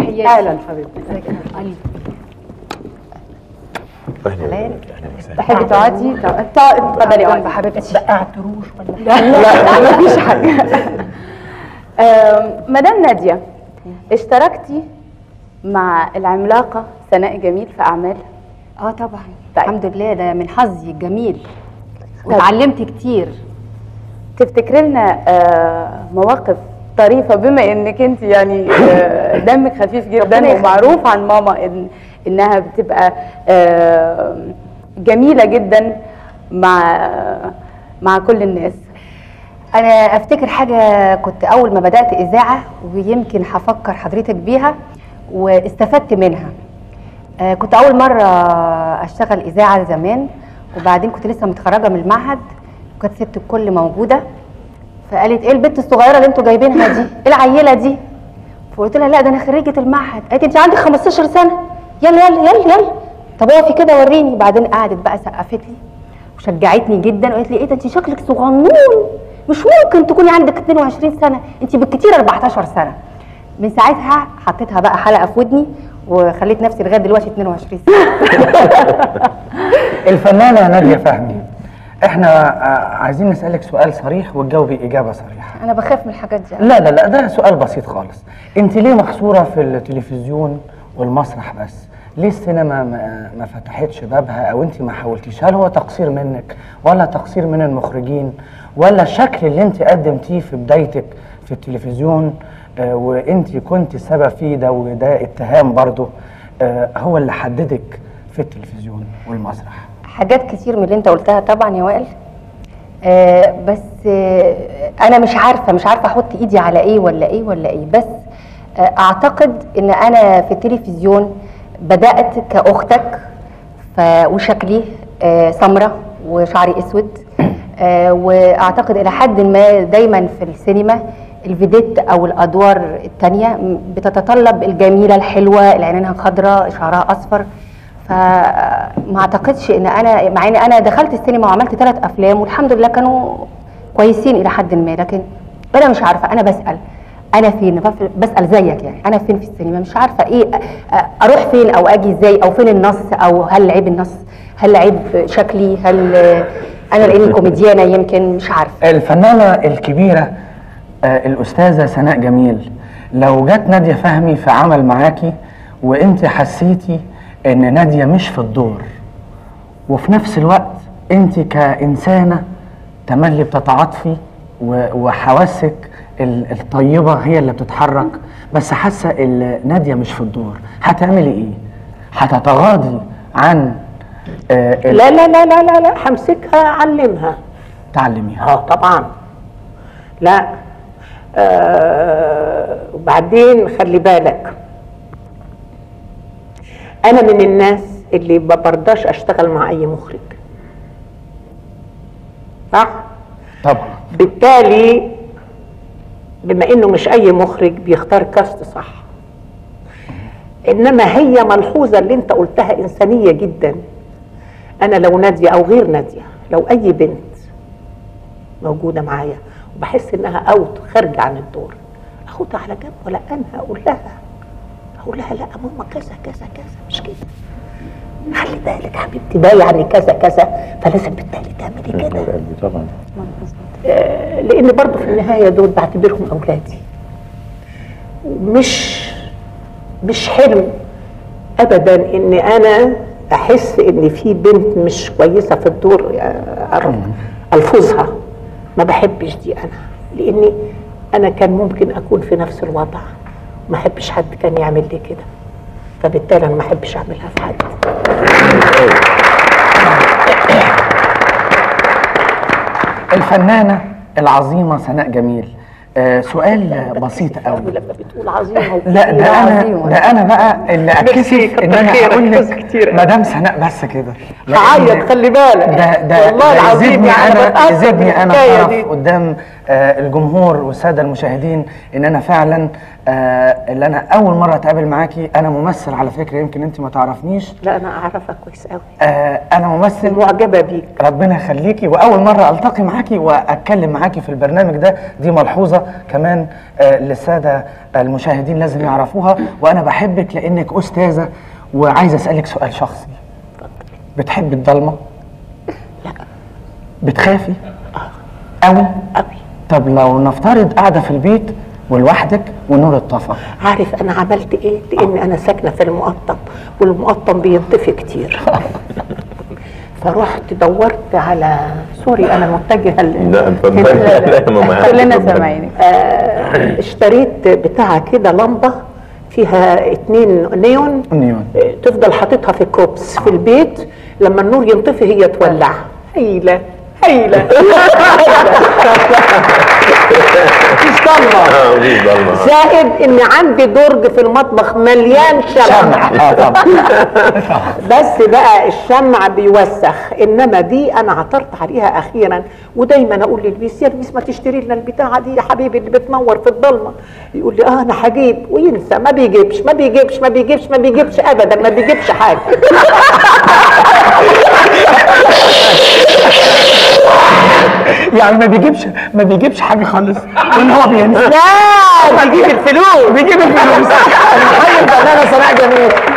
تحياتي اهلا حبيبتي علي اهلا اهلا وسهلا تحبي تقعدي اتفضلي اقعدي حبيبتي بقعت روج ولا لا مفيش حاجه آم، مدام ناديه اشتركتي مع العملاقه سناء جميل في اعمال اه طبعا طيب. الحمد لله ده من حظي الجميل وتعلمت كتير تفتكري لنا آه، مواقف طريفه بما انك انت يعني آه، دمك خفيف ربنا جدا يخليك. ومعروف عن ماما إن انها بتبقى آه، جميله جدا مع مع كل الناس انا افتكر حاجه كنت اول ما بدات اذاعه ويمكن هفكر حضرتك بيها واستفدت منها آه، كنت اول مره اشتغل اذاعه زمان وبعدين كنت لسه متخرجه من المعهد وكانت ست الكل موجوده فقالت ايه البنت الصغيره اللي انتوا جايبينها دي ايه العيله دي فقلت لها لا ده انا خريجه المعهد قالت انت عندك 15 سنه يلا يلا يلا يلا طب اقفي كده وريني بعدين قعدت بقى سقفت لي وشجعتني جدا وقالت لي ايه ده انت شكلك صغنون مش ممكن تكوني عندك 22 سنه انت بالكتير 14 سنه من ساعتها حطيتها بقى حلقه في ودني وخليت نفسي لغايه دلوقتي 22 سنه الفنانه ناديه فهمي احنا آه، عايزين نسالك سؤال صريح وتجاوبي اجابه صريحه انا بخاف من الحاجات دي لا لا لا ده سؤال بسيط خالص انت ليه محصوره في التلفزيون والمسرح بس ليه السينما ما, ما فتحتش بابها او انت ما حاولتيش هل هو تقصير منك ولا تقصير من المخرجين ولا الشكل اللي انت قدمتيه في بدايتك في التلفزيون آه وانت كنت السبب فيه ده وده اتهام برضه آه هو اللي حددك في التلفزيون والمسرح حاجات كتير من اللي انت قلتها طبعا يا وائل آه بس آه انا مش عارفه مش عارفه احط ايدي على ايه ولا ايه ولا ايه بس آه اعتقد ان انا في التلفزيون بدات كاختك ف وشكلي آه سمره وشعري اسود آه واعتقد الى حد ما دايما في السينما الفيديت او الادوار التانية بتتطلب الجميله الحلوه اللي عينينها خضراء شعرها اصفر فما اعتقدش ان انا مع ان انا دخلت السينما وعملت ثلاث افلام والحمد لله كانوا كويسين الى حد ما لكن انا مش عارفه انا بسال انا فين بف- بسال زيك يعني انا فين في السينما مش عارفه ايه أ- اروح فين او اجي ازاي او فين النص او هل عيب النص هل عيب شكلي هل انا لاني كوميديانه يمكن مش عارفه الفنانة الكبيرة آه، الأستاذة سناء جميل لو جت نادية فهمي في عمل معاكي وانت حسيتي ان نادية مش في الدور وفي نفس الوقت انت كإنسانة تملي بتتعاطفي و- وحواسك ال- الطيبة هي اللي بتتحرك بس حاسة ان نادية مش في الدور هتعملي ايه؟ هتتغاضي عن آه، ال- لا لا لا لا لا لا همسكها اعلمها تعلميها اه طبعا لا آه وبعدين خلي بالك انا من الناس اللي ما برضاش اشتغل مع اي مخرج صح طبعا بالتالي بما انه مش اي مخرج بيختار كاست صح انما هي ملحوظه اللي انت قلتها انسانيه جدا انا لو ناديه او غير ناديه لو اي بنت موجوده معايا وبحس انها اوت خارجه عن الدور اخدها على جنب ولا انا اقول لها اقول لها لا ماما كذا كذا كذا مش كده خلي بالك حبيبتي ده يعني كذا كذا فلازم بالتالي تعملي كده طبعا آه، لان برضه في النهايه دول بعتبرهم اولادي مش مش حلو ابدا ان انا احس ان في بنت مش كويسه في الدور آه، أر- الفظها ما بحبش دي انا لاني انا كان ممكن اكون في نفس الوضع ما احبش حد كان يعمل لي كده فبالتالي انا ما احبش اعملها في حد الفنانة العظيمة سناء جميل آه سؤال بسيط قوي لما بتقول عظيمه لا ده انا عظيمة. ده انا بقى اللي ميرسي، اكسف ان كتر انا خيرك، اقول ناس لك كتير قوي. مدام سناء بس كده لأن هعيط خلي بالك ده ده والله ده العظيم يزيدني يعني انا بتأثر يزيدني انا بالحكاية شرف دي. قدام آه الجمهور والساده المشاهدين ان انا فعلا آه اللي انا اول مره اتقابل معاكي انا ممثل على فكره يمكن انت ما تعرفنيش لا انا اعرفك كويس قوي آه انا ممثل معجبه بيك ربنا يخليكي واول مره التقي معاكي واتكلم معاكي في البرنامج ده دي ملحوظه كمان آه للساده المشاهدين لازم يعرفوها وانا بحبك لانك استاذه وعايز اسالك سؤال شخصي بتحبي الضلمه لا بتخافي قوي قوي طب لو نفترض قاعده في البيت ولوحدك والنور اتطفى عارف انا عملت ايه لان انا ساكنه في المقطم والمقطم بينطفي كتير فرحت دورت على سوري انا متجهه ل- لا اتفضلي لا يا ماما كلنا اتفضلي. سامعينك آه، اشتريت بتاعه كده لمبه فيها اتنين نيون نيون. آه، تفضل حاططها في كوبس في البيت لما النور ينطفي هي تولع هايله هايله مش ضلمه اه مفيش ضلمه زائد ان عندي درج في المطبخ مليان شمع اه طبعا بس بقى الشمع بيوسخ انما دي انا عثرت عليها اخيرا ودايما اقول للبيس يا لبيس ما تشتري لنا البتاعه دي يا حبيبي اللي بتنور في الضلمه يقول لي اه انا هجيب وينسى ما بيجيبش ما بيجيبش ما بيجيبش ما بيجيبش ابدا ما بيجيبش حاجه يعني ما بيجيبش ما بيجيبش حاجه خالص وان هو بينسى لا بيجيب الفلوس بيجيب الفلوس الحقيقة الفنانة سناء جميل